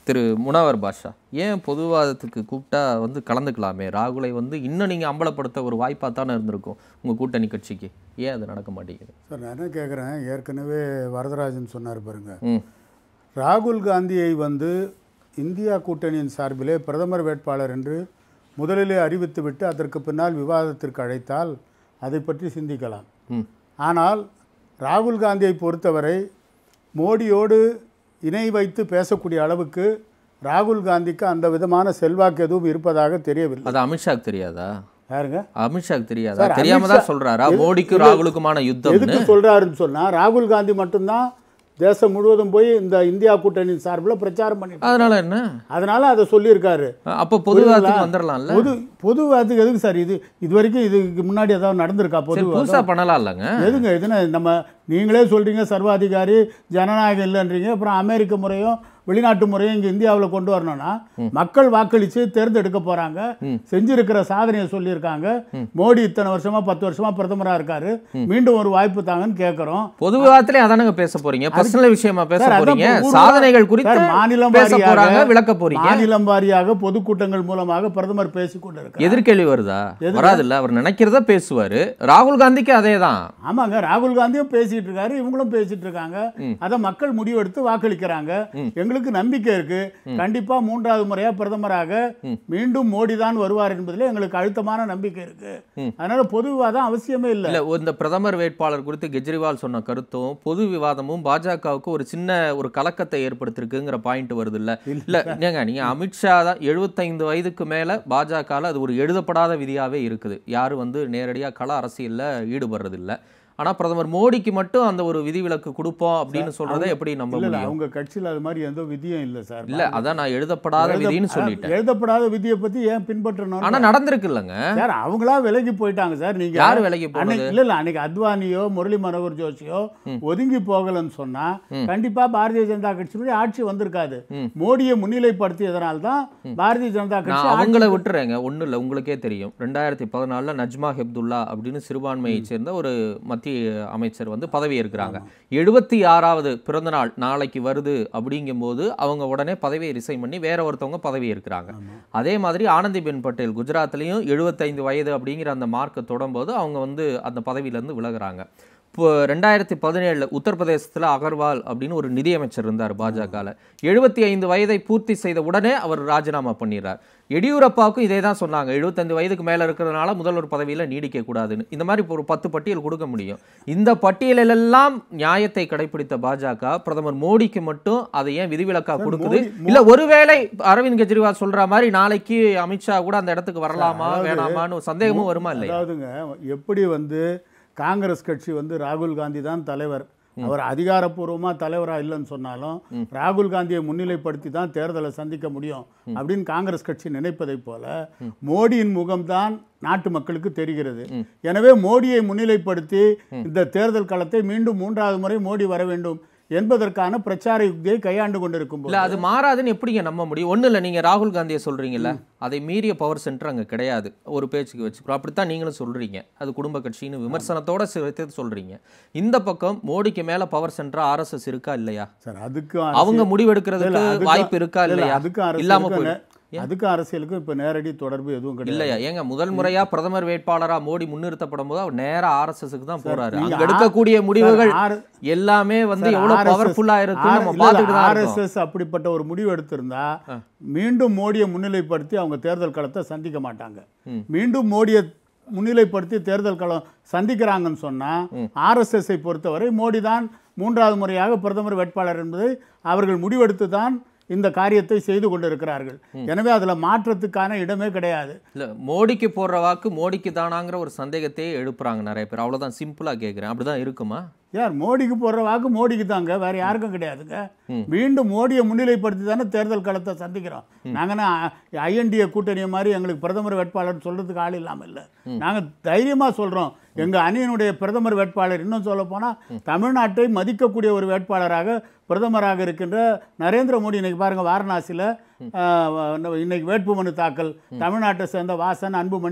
திரு முனாவர் பாஷா ஏன் பொதுவாதத்துக்கு கூப்பிட்டா வந்து கலந்துக்கலாமே ராகுலை வந்து இன்னும் நீங்கள் அம்பலப்படுத்த ஒரு வாய்ப்பாக தானே இருந்திருக்கும் உங்கள் கூட்டணி கட்சிக்கு ஏன் அது நடக்க மாட்டேங்குது சார் நான் என்ன கேட்குறேன் ஏற்கனவே வரதராஜன் சொன்னார் பாருங்க ம் ராகுல் காந்தியை வந்து இந்தியா கூட்டணியின் சார்பிலே பிரதமர் வேட்பாளர் என்று முதலிலே அறிவித்துவிட்டு அதற்கு பின்னால் விவாதத்திற்கு அழைத்தால் அதை பற்றி சிந்திக்கலாம் ம் ஆனால் ராகுல் காந்தியை பொறுத்தவரை மோடியோடு இணை வைத்து பேசக்கூடிய அளவுக்கு ராகுல் காந்திக்கு அந்த விதமான செல்வாக்கு எதுவும் இருப்பதாக தெரியவில்லை அது அமித்ஷாக்கு தெரியாதா யாருங்க அமித்ஷாக்கு தெரியாதா சார், தெரியாம தான் அமித்ஷா- சொல்றாரா எது- மோடிக்கும் இல்ல, ராகுலுக்குமான யுத்தம்னு எதுக்கு சொல்றாருன்னு சொன்னா ராகுல் காந்தி மட்டும்தான் தேசம் முழுவதும் போய் இந்த இந்தியா கூட்டணியின் சார்பில் பிரச்சாரம் பண்ணிட்டு அதனால என்ன அதனால அதை சொல்லியிருக்காரு அப்போ பொதுவாதத்துக்கு வந்துடலாம்ல பொது பொதுவாதத்துக்கு எதுக்கு சார் இது இது வரைக்கும் இதுக்கு முன்னாடி ஏதாவது நடந்திருக்கா சரி பொது புதுசா பண்ணலாம் இல்லைங்க எதுங்க இதுன்னு நம்ம நீங்களே சொல்றீங்க சர்வாதிகாரி ஜனநாயகம் இல்லைன்றீங்க அப்புறம் அமெரிக்க முறையும் வெளிநாட்டு முறையும் இங்கே இந்தியாவில் கொண்டு வரணும்னா மக்கள் வாக்களித்து தேர்ந்தெடுக்க போறாங்க செஞ்சிருக்கிற சாதனையை சொல்லியிருக்காங்க மோடி இத்தனை வருஷமா பத்து வருஷமா பிரதமரா இருக்காரு மீண்டும் ஒரு வாய்ப்பு தாங்கன்னு கேட்குறோம் பொது விவாதத்திலே அதானங்க பேச போறீங்க பர்சனல் விஷயமா பேச சார், அதான் போறீங்க ஊர்வலம். சாதனைகள் குறித்து சார், மாநிலம் பேச வாரியாக போறாங்க விளக்க போறீங்க மாநிலம் வாரியாக பொதுக்கூட்டங்கள் மூலமாக பிரதமர் பேசிக் கொண்டிருக்கார் எதிர்கேள்வி வருதா வராதுல்ல அவர் நினைக்கிறத பேசுவாரு ராகுல் காந்திக்கு அதே தான் ஆமாங்க ராகுல் காந்தியும் பேசிட்டு இருக்காரு இவங்களும் பேசிட்டு இருக்காங்க அதை மக்கள் முடிவெடுத்து வாக்களிக்கிறாங்க எங்களுக்கு நம்பிக்கை இருக்கு கண்டிப்பா மூன்றாவது முறையா பிரதமராக மீண்டும் மோடி தான் வருவார் என்பதில் எங்களுக்கு அழுத்தமான நம்பிக்கை இருக்கு அதனால பொது விவாதம் அவசியமே இல்லை இல்ல இந்த பிரதமர் வேட்பாளர் குறித்து கெஜ்ரிவால் சொன்ன கருத்தும் பொது விவாதமும் பாஜகவுக்கு ஒரு சின்ன ஒரு கலக்கத்தை ஏற்படுத்திருக்குங்கிற பாயிண்ட் வருது இல்ல இல்ல ஏங்க நீங்க அமித்ஷா தான் எழுபத்தைந்து வயதுக்கு மேல பாஜகல அது ஒரு எழுதப்படாத விதியாவே இருக்குது யாரும் வந்து நேரடியா கள அரசியல்ல ஈடுபடுறது இல்ல ஆனா பிரதமர் மோடிக்கு மட்டும் அந்த ஒரு விதிவிலக்கு கொடுப்போம் அப்படின்னு சொல்றதை எப்படி நம்ப இல்ல இல்ல முடியும் அவங்க கட்சியில் அது மாதிரி எந்த விதியும் இல்லை சார் இல்ல அதான் நான் எழுதப்படாத எழுத- விதின்னு சொல்லிட்டேன் எழுதப்படாத விதியை பத்தி ஏன் பின்பற்றணும் ஆனா நடந்திருக்கு இல்லங்க சார் அவங்களா விலகி போயிட்டாங்க சார் நீங்க யாரு விலகி போனது அன்னைக்கு இல்ல இல்ல அன்னைக்கு அத்வானியோ முரளி மனோகர் ஜோஷியோ ஒதுங்கி போகலன்னு சொன்னா கண்டிப்பா பாரதிய ஜனதா கட்சியினுடைய ஆட்சி வந்திருக்காது மோடியை முன்னிலைப்படுத்தியதனால தான் பாரதிய ஜனதா கட்சி நான் ஆட்சி- அவங்கள விட்டுறேங்க ஒன்றும் இல்லை உங்களுக்கே தெரியும் ரெண்டாயிரத்தி பதினாலில் நஜ்மா ஹெப்துல்லா அப்படின்னு சிறுபான்மையை சேர்ந்த ஒரு மத்திய அமைச்சர் வந்து பதவி ஏற்கிறாங்க எழுபத்தி ஆறாவது பிறந்தநாள் நாளைக்கு வருது அப்படிங்கும்போது அவங்க உடனே பதவியை ரிசைன் பண்ணி வேற ஒருத்தவங்க பதவி ஏற்கிறாங்க அதே மாதிரி ஆனந்திபென் பட்டேல் குஜராத்லேயும் எழுபத்தைந்து வயது அப்படிங்கிற அந்த மார்க்கை தொடும்போது அவங்க வந்து அந்த பதவியிலேருந்து விலகுறாங்க இப்போ ரெண்டாயிரத்தி பதினேழில் உத்தரப்பிரதேசத்தில் அகர்வால் அப்படின்னு ஒரு நிதியமைச்சர் இருந்தார் பாஜகவில் எழுபத்தி ஐந்து வயதை பூர்த்தி செய்த உடனே அவர் ராஜினாமா பண்ணிடுறார் எடியூரப்பாவுக்கும் இதே தான் சொன்னாங்க எழுபத்தைந்து வயதுக்கு மேலே இருக்கிறதுனால முதல்வர் பதவியில் நீடிக்க கூடாதுன்னு இந்த மாதிரி இப்போ ஒரு பத்து பட்டியல் கொடுக்க முடியும் இந்த பட்டியலெல்லாம் நியாயத்தை கடைபிடித்த பாஜக பிரதமர் மோடிக்கு மட்டும் அதை ஏன் விதிவிலக்கா கொடுக்குது மோடி- இல்ல ஒருவேளை அரவிந்த் கெஜ்ரிவால் சொல்ற மாதிரி நாளைக்கு அமித்ஷா கூட அந்த இடத்துக்கு வரலாமா வேணாமான்னு ஒரு சந்தேகமும் வருமா இல்லையா அதாவதுங்க எப்படி வந்து காங்கிரஸ் கட்சி வந்து ராகுல் காந்தி தான் தலைவர் அவர் அதிகாரப்பூர்வமா தலைவரா இல்லைன்னு சொன்னாலும் ராகுல் காந்தியை முன்னிலைப்படுத்தி தான் தேர்தலை சந்திக்க முடியும் அப்படின்னு காங்கிரஸ் கட்சி நினைப்பதைப் போல மோடியின் முகம்தான் நாட்டு மக்களுக்கு தெரிகிறது எனவே மோடியை முன்னிலைப்படுத்தி இந்த தேர்தல் களத்தை மீண்டும் மூன்றாவது முறை மோடி வர வேண்டும் என்பதற்கான பிரச்சார யுக்தியை கையாண்டு கொண்டிருக்கும் போது இல்ல அது மாறாதுன்னு எப்படிங்க நம்ப முடியும் ஒண்ணு இல்ல நீங்க ராகுல் காந்தியை சொல்றீங்கல்ல அதை மீறிய பவர் சென்டர் அங்க கிடையாது ஒரு பேச்சுக்கு வச்சுக்கிறோம் அப்படித்தான் நீங்களும் சொல்றீங்க அது குடும்ப கட்சின்னு விமர்சனத்தோட சேர்த்து சொல்றீங்க இந்த பக்கம் மோடிக்கு மேல பவர் சென்டர் ஆர்எஸ்எஸ் இருக்கா இல்லையா சார் அதுக்கு அவங்க இல்ல, முடிவெடுக்கிறதுக்கு அதுக்கு- வாய்ப்பு இருக்கா இல்ல, இல்லையா அதுக்கும் இல்லாம அரசியலுக்கும் போயிடும் நே- அதுக்கும் அரசியலுக்கும் இப்ப நேரடி தொடர்பு எதுவும் கிடையாது இல்லையா ஏங்க முதல் முறையா பிரதமர் வேட்பாளரா மோடி முன்னிறுத்தப்படும் போது அவர் நேரா ஆர்எஸ்எஸ்க்கு தான் போறாரு நீங்க அங்க எடுக்கக்கூடிய முடிவுகள் சார், ஆர்- எல்லாமே வந்து சார், எவ்வளவு RSS பவர்ஃபுல்லா இருக்கு ஆர்- நம்ம இல்ல, இல்ல, பார்த்துட்டு தான் இருக்கோம் RSS அப்படிப்பட்ட ஒரு முடிவு எடுத்திருந்தா மீண்டும் மோடியை முன்னிலைப்படுத்தி அவங்க தேர்தல் களத்தை சந்திக்க மாட்டாங்க மீண்டும் மோடியை முன்னிலைப்படுத்தி தேர்தல் களம் சந்திக்கிறாங்கன்னு சொன்னா ஆர்எஸ்எஸ்ஐ பொறுத்தவரை மோடி தான் மூன்றாவது முறையாக பிரதமர் வேட்பாளர் என்பதை அவர்கள் முடிவெடுத்து தான் இந்த காரியத்தை செய்து கொண்டிருக்கிறார்கள் எனவே அதுல மாற்றத்துக்கான இடமே கிடையாது இல்ல மோடிக்கு போடுற வாக்கு மோடிக்கு தானாங்கிற ஒரு சந்தேகத்தையே எழுப்புறாங்க நிறைய பேர் அவ்வளவுதான் சிம்பிளா கேக்குறேன் அப்படிதான் இருக்குமா யார் மோடிக்கு போடுற வாக்கு மோடிக்கு தாங்க வேற யாருக்கும் கிடையாதுங்க மீண்டும் மோடியை முன்னிலைப்படுத்தி தானே தேர்தல் களத்தை சந்திக்கிறோம் நாங்கன்னா ஐஎன்டிஏ கூட்டணியை மாதிரி எங்களுக்கு பிரதமர் வேட்பாளர் சொல்றதுக்கு ஆள் இல்லாமல் இல்லை நாங்க தைரியமா சொல்றோம் எங்க அணியினுடைய பிரதமர் வேட்பாளர் இன்னும் சொல்ல போனா தமிழ்நாட்டை மதிக்கக்கூடிய ஒரு வேட்பாளராக பிரதமராக இருக்கின்ற நரேந்திர மோடி இன்னைக்கு பாருங்க வாரணாசியில் இன்னைக்கு வேட்புமனு தாக்கல் தமிழ்நாட்டை சேர்ந்த வாசன் அன்புமணி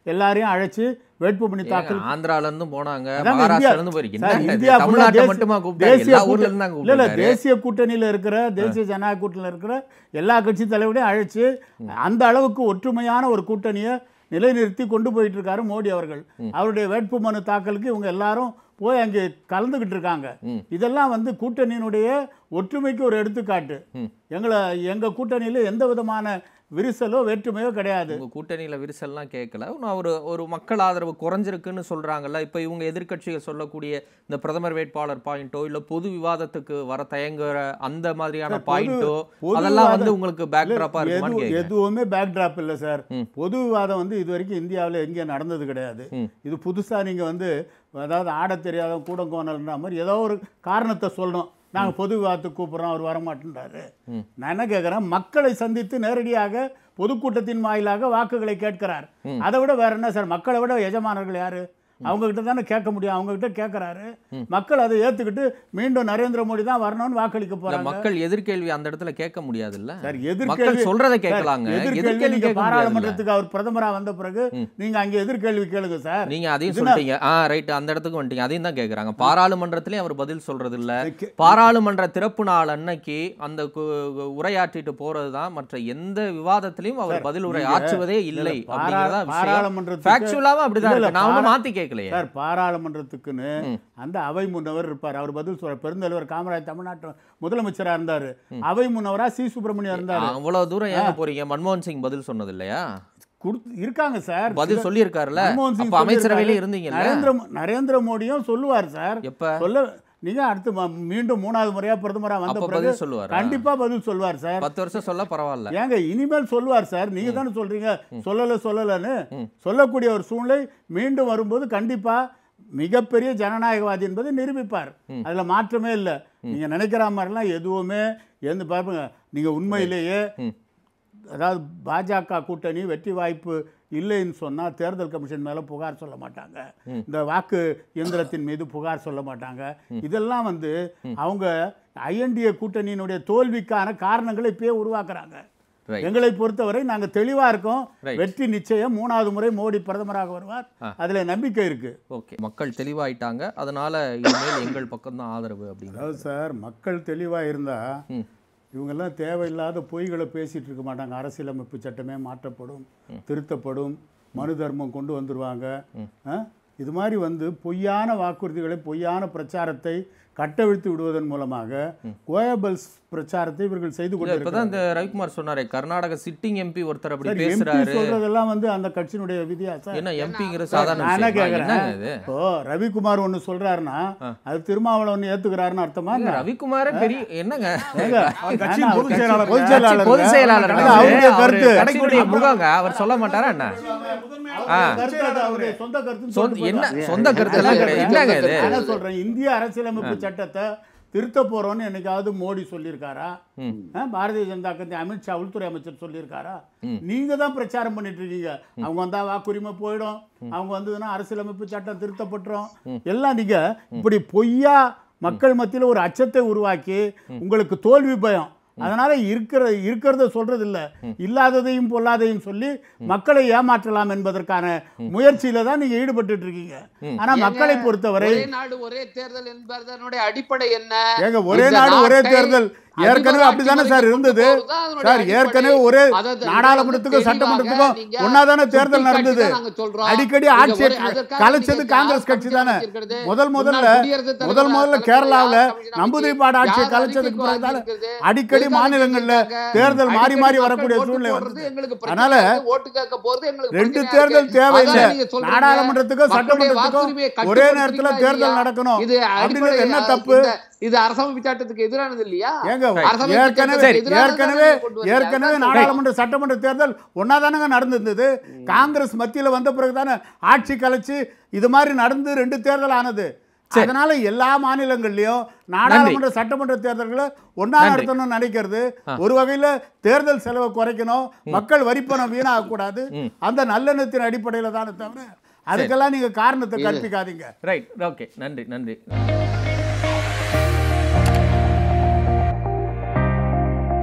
எல்லாரையும் அழைச்சி வேட்புமனு தாக்கல் ஆந்திரால இருந்து போனாங்க அதாங்க மகாராஷ்டிரால இந்தியா- இருந்து போயிருக்கீங்க சார், என்னங்க இது? இந்தியா full ஆ தமிழ்நாட்டை தேசிய- மட்டுமா கூப்பிட்டாரு தேசிய எல்லா ஊர்ல கூட்ட- இருந்து தாங்க இல்ல இல்ல கூப்பிட்டாரு தேசிய கூட்டணியில இருக்கிற தேசிய ஜனநாயக கூட்டணியில் இருக்கிற எல்லா கட்சி தலைவரையும் அழைச்சு அந்த அளவுக்கு ஒற்றுமையான ஒரு கூட்டணியை நிலைநிறுத்தி கொண்டு போயிட்டு இருக்காரு மோடி அவர்கள் அவருடைய வேட்புமனு தாக்கலுக்கு இவங்க எல்லாரும் போய் அங்கே கலந்துக்கிட்டு இருக்காங்க ம். இதெல்லாம் வந்து கூட்டணியினுடைய ஒற்றுமைக்கு ஒரு எடுத்துக்காட்டு ம். எங்களை எங்க கூட்டணியில எந்த விதமான விரிசலோ வேற்றுமையோ கிடையாது உங்க கூட்டணியில விரிசல்லாம் கேட்கல நான் ஒரு ஒரு மக்கள் ஆதரவு குறைஞ்சிருக்குன்னு சொல்றாங்கல்ல இப்ப இவங்க எதிர்க்கட்சிகள் சொல்லக்கூடிய இந்த பிரதமர் வேட்பாளர் பாயிண்டோ இல்ல பொது விவாதத்துக்கு வர தயங்குற அந்த மாதிரியான சார், பொது- பாயிண்டோ பொது அதெல்லாம் வந்து விவாதம் உங்களுக்கு பேக் ட்ராப்பா எது- இருக்குமான்னு கேக்குறேன். எதுவுமே பேக் டிராப் இல்லை சார் ம். பொது விவாதம் வந்து இது வரைக்கும் இந்தியாவில் எங்கேயும் நடந்தது கிடையாது ம். இது புதுசா நீங்க வந்து அதாவது ஆடத் தெரியாத கூடங்கோணல்ன்ற மாதிரி ஏதோ ஒரு காரணத்தை சொல்லணும் நாங்க பொது விவாதத்துக்கு கூப்பிடுறோம் அவர் வரமாட்டேன்றாரு ம். நான் என்ன கேட்குறேன் மக்களை சந்தித்து நேரடியாக பொதுக்கூட்டத்தின் வாயிலாக வாக்குகளை கேட்கிறார் அதை விட வேற என்ன சார் மக்களை விட எஜமானர்கள் யாரு அவங்க கிட்ட தானே கேட்க முடியும் அவங்க கிட்ட கேட்கறாரு மக்கள் அதை ஏத்துக்கிட்டு மீண்டும் நரேந்திர மோடி தான் வரணும்னு வாக்களிக்க இல்ல போறாங்க மக்கள் எதிர்கேள்வி அந்த இடத்துல கேட்க முடியாதுல்ல சார் மக்கள் எதிர்கேள்வி சொல்றதை சார், கேட்கலாங்க எதிர்கேள்வி எதிர்கேள்வி நீங்க கேட்க முடியாதுல்ல பாராளுமன்றத்துக்கு அவர் பிரதமரா வந்த பிறகு நீங்க அங்க எதிர்கேள்வி கேளுங்க சார் நீங்க அதையும் இதுனா- சொல்லிட்டீங்க ஆ ரைட் அந்த இடத்துக்கு வந்துட்டீங்க அதையும் தான் கேக்குறாங்க பாராளுமன்றத்திலயும் அவர் பதில் சொல்றது இல்ல கே- பாராளுமன்ற திறப்பு நாள் அன்னைக்கு அந்த கு- உரையாற்றிட்டு போறதுதான் மற்ற எந்த விவாதத்திலையும் அவர் பதில் உரை நீங்க- ஆற்றுவதே இல்லை இல்ல, பாரா- அப்படிங்கறதா விஷயம் பாராளுமன்றத்துக்கு ஃபேக்சுவலாவும் அப்படிதான் இல்ல, இல்ல, இருக்கு நான் ஒன்றும் பாரா- மாத்தி கேட்கலையே சார் பாராளுமன்றத்துக்குன்னு அந்த அவை முன்னவர் இருப்பார் அவர் பதில் சொல்ற பெருந்தலைவர் காமராஜ் தமிழ்நாட்டு முதலமைச்சரா இருந்தாரு அவை முன்னவரா சி சுப்பிரமணியம் இருந்தாரு அவ்வளவு தூரம் ஏங்க போறீங்க மன்மோகன் சிங் பதில் சொன்னது இல்லையா கொடுத்து இருக்காங்க சார் பதில் சொல்லியிருக்காருல்ல மன்மோகன் சிங் அப்ப அமைச்சரவையில சொல்லியிருக்காரு. இருந்தீங்கல்ல நரேந்திர மோ- நரேந்திர மோடியும் சொல்லுவார் சார் எப்ப சொல்ல நீங்க அடுத்து ம- மீண்டும் மூணாவது முறையா பிரதமரா வந்த அப்ப பிறகு பதில் சொல்லுவாரா கண்டிப்பா பதில் சொல்வார் சார் பத்து வருஷம் சொல்ல பரவாயில்ல ஏங்க இனிமேல் சொல்லுவார் சார் நீங்க தானே சொல்றீங்க சொல்லல சொல்லலன்னு சொல்லக்கூடிய ஒரு சூழ்நிலை மீண்டும் வரும்போது கண்டிப்பா மிகப்பெரிய ஜனநாயகவாதி என்பதை நிரூபிப்பார் அதுல மாற்றமே இல்லை நீங்க நினைக்கிற மாதிரிலாம் எதுவுமே எந்த பாருங்க நீங்க உண்மையிலேயே ம். அதாவது பாஜக கூட்டணி வெற்றி வாய்ப்பு இல்லைன்னு சொன்னா தேர்தல் கமிஷன் மேல புகார் சொல்ல மாட்டாங்க இந்த வாக்கு இயந்திரத்தின் மீது புகார் சொல்ல மாட்டாங்க இதெல்லாம் வந்து அவங்க ஐஎன்டிஏ கூட்டணியினுடைய தோல்விக்கான காரணங்களை இப்பயே உருவாக்குறாங்க Right. எங்களை பொறுத்தவரை நாங்க தெளிவா இருக்கோம் Right. வெற்றி நிச்சயம் மூணாவது முறை மோடி பிரதமராக வருவார் அதுல நம்பிக்கை இருக்கு ஓகே மக்கள் தெளிவாயிட்டாங்க அதனால இனிமேல் எங்கள் பக்கம் தான் ஆதரவு அப்படிங்கிற அதாவது சார் மக்கள் தெளிவா இருந்தா ம். இவங்கெல்லாம் தேவையில்லாத பொய்களை பேசிட்டு இருக்க மாட்டாங்க அரசியலமைப்பு சட்டமே மாற்றப்படும் திருத்தப்படும் மனு தர்மம் கொண்டு வந்துருவாங்க ஆ? இது மாதிரி வந்து பொய்யான வாக்குறுதிகளை பொய்யான பிரச்சாரத்தை கட்டவிழ்த்து விடுவதன் மூலமாக கோயபல்ஸ் பிரச்சாரத்தை இவர்கள் செய்து இல்ல, கொண்டிருக்கிறார்கள் இப்பதான் இந்த ரவிக்குமார் சொன்னாரே கர்நாடக சிட்டிங் எம்பி ஒருத்தர் அப்படி சார், MP பேசுறாரு சொல்றதெல்லாம் வந்து அந்த கட்சியினுடைய விதியா சார் என்ன எம்பிங்கிற சாதாரண நான் என்ன விஷயமா? என்னங்க கேக்குறேன் இது இப்போ ரவிக்குமார் ஒண்ணு சொல்றாருன்னா அது திருமாவளவன் ஒண்ணு ஏத்துக்கிறாருன்னு அர்த்தமா என்ன? ரவிக்குமாரே பெரிய என்னங்க ஏங்க, கட்சியின் நான் பொதுச் கட்சி- செயலாளர். பொதுச் கட்சி செயலாளர் பொதுச் செயலாளர் அது அவருடைய கருத்து கட்சியுடைய முகங்க அவர் சொல்ல மாட்டாரா என்ன ஆ. கருத்து அது அவருடைய சொந்த கருத்துன்னு சொந்த- சொல்லிட்டு என்ன போயிடலாம். சொந்த கருத்தெல்லாம் கிடையாது என்னங்க இது நான் என்ன சொல்றேன் இந்திய அரசியலமைப்பு சட்டத்தை திருத்த போறோம்னு என்னைக்காவது மோடி சொல்லியிருக்காரா ஆ, பாரதிய ஜனதா கட்சி அமித்ஷா உள்துறை அமைச்சர் சொல்லியிருக்காரா நீங்க தான் பிரச்சாரம் பண்ணிட்டு இருக்கீங்க அவங்க வந்தா வாக்குரிமை போயிடும் அவங்க வந்ததுன்னா அரசியலமைப்பு சட்டம் திருத்தப்பட்டுரும் எல்லாம் நீங்க இப்படி பொய்யா மக்கள் மத்தியில ஒரு அச்சத்தை உருவாக்கி உங்களுக்கு தோல்வி பயம் அதனால இருக்கிற இருக்கிறத சொல்றது இல்ல இல்லாததையும் பொல்லாதையும் சொல்லி மக்களை ஏமாற்றலாம் என்பதற்கான முயற்சியில தான் நீங்க ஈடுபட்டு இருக்கீங்க ஆனா மக்களை ஏங்க, பொறுத்தவரை ஒரே நாடு ஒரே தேர்தல் என்பதனுடைய அடிப்படை என்ன ஏங்க ஒரே இந்த நாடு ஒரே நாட்டை தேர்தல் ஏற்கனவே அதிபர் அப்படிதானே ஆட்சி சார் முறைக்கு இருந்தது கொண்டு போறதுதான் அதனுடைய சார் அடிப்படை. ஏற்கனவே ஒரே அதாவது இது நாடாளுமன்றத்துக்கும் வந்து சட்டமன்றத்துக்கும் தெளிவாக நீங்க ஒன்னாதானே தேர்தல் சுட்டிக்காட்டி நடந்தது தான் நாங்க சொல்றோம். அடிக்கடி நீங்க ஆட்சியை ஒரே- அதற்காக கலைச்சது நீங்க காங்கிரஸ் யார் கட்சி தானே கமிஷன் இருக்கிறது? முதல் முதல்ல முன்னாள் குடியரசுத் தலைவர் முதல் முதல்ல தலைவர் கேரளாவில் யார் கமிஷன் நம்பூதிரிப்பாடு அமைச்சு? ஆட்சியை யார் கலைச்சதுக்கு அறிக்கை பிறகுதானே வாங்கியிருக்கிறது? அடிக்கடி எதுக்காக மாநிலங்கள்ல கேட்கறாங்க? தேர்தல் மாறி அடிக்கடி மாறி மக்கள் வரக்கூடிய ஓட்டு சூழ்நிலை போடுறது வந்து எங்களுக்கு அதனால பிரச்சனையா இருக்கு. ஓட்டு கேட்க போறது எங்களுக்கு ரெண்டு பிரச்சனையா தேர்தல் இருக்கு. தேவையில்லை அதான் நீங்க சொல்றீங்க. நாடாளுமன்றத்துக்கும் மக்களுடைய சட்டமன்றத்துக்கும் வாக்குரிமையை ஒரே நேரத்துல கட்டுப்படுத்துறீங்களா தேர்தல் இல்லையா? நடக்கணும் இது அப்படின்றது அடிப்படை என்ன தப்பு இந்த- இது அரசமைப்பு சட்டத்துக்கு எதிரானது இல்லையா ஏங்க அரசமைப்பு ஏற்கனவே சட்டத்துக்கு எதிரானது ஏற்கனவே தானே கொண்டு வந்தீங்க. ஏற்கனவே அதான் நாடாளுமன்ற சட்டமன்ற தேர்தல் ஒன்னாதானங்க நடந்திருந்தது காங்கிரஸ் மத்தியில வந்த பிறகுதானே ஆட்சி கலைச்சு இது மாதிரி நடந்து ரெண்டு தேர்தல் ஆனது அதனால எல்லா மாநிலங்கள்லயும் நாடாளுமன்ற சட்டமன்ற தேர்தல்களை ஒன்னா நன்றி. நடத்தணும்னு நினைக்கிறது ஒரு வகையில தேர்தல் செலவை குறைக்கணும் மக்கள் வரிப்பணம் வீணாக கூடாது அந்த நல்லெண்ணத்தின் அடிப்படையில தானே தவிர அதுக்கெல்லாம் நீங்க காரணத்தை கற்பிக்காதீங்க ரைட் ஓகே நன்றி நன்றி